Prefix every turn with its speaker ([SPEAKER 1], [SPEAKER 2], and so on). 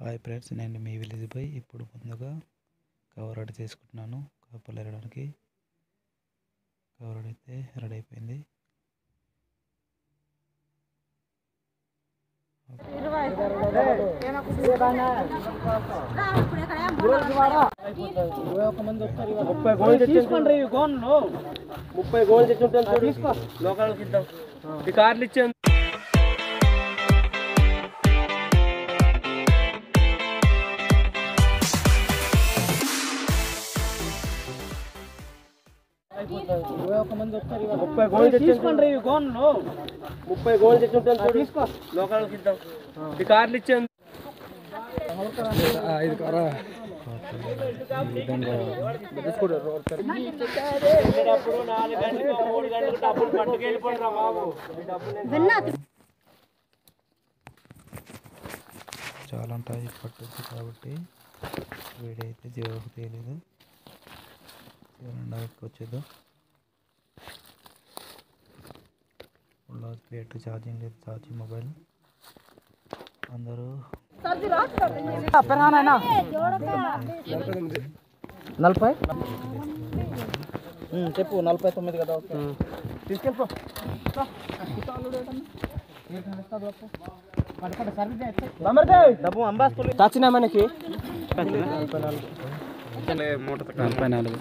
[SPEAKER 1] hi friends నేను మీ village boy ఇప్పుడు ముందుగా కవర్ రెడీ చేసుకుంటున్నాను కప్పలు ఎరడానికి కవర్ రెడీ అయితే రెడీ అయిపోయింది
[SPEAKER 2] ముప్పై గోల్ తీసుకోండి ఇవి గోన్లు ముప్పై గోల్ తెచ్చి ఉంటాను తీసుకో లోకాలకు ఇద్దాం ఈ కార్లు ఇచ్చాను ముప్పై గోల్ తీసుకోండి ఇవి గోన్లు ముప్పై గోల్ తెచ్చి ఉంటాను తీసుకో లోకాలకు ఇద్దాం ఈ కార్లు ఇచ్చాను
[SPEAKER 1] ఐదు కవరా ఈ విధంగా
[SPEAKER 2] వెళ్ళేటప్పుడు నాలుగు గంటలకు మూడు గంటలకు డబ్బులు పట్టుకెళ్ళిపోండి రా బాబు ఈ డబ్బులు
[SPEAKER 1] చాలా ఉంటాయి పట్టుద్ది కాబట్టి వీడియో అయితే జీవకు తెలియదు డైరెక్ట్కి వచ్చేద్దాం ఫుల్ ప్లేట్ ఛార్జింగ్ లేదు ఛార్జింగ్ మొబైల్ అందరూ
[SPEAKER 2] నలభై చెప్పు నలభై తొమ్మిది కదా తీసుకెళ్ళిపో డబ్బు అంబాస్తులు చచ్చిన మనకి
[SPEAKER 1] నలభై నాలుగు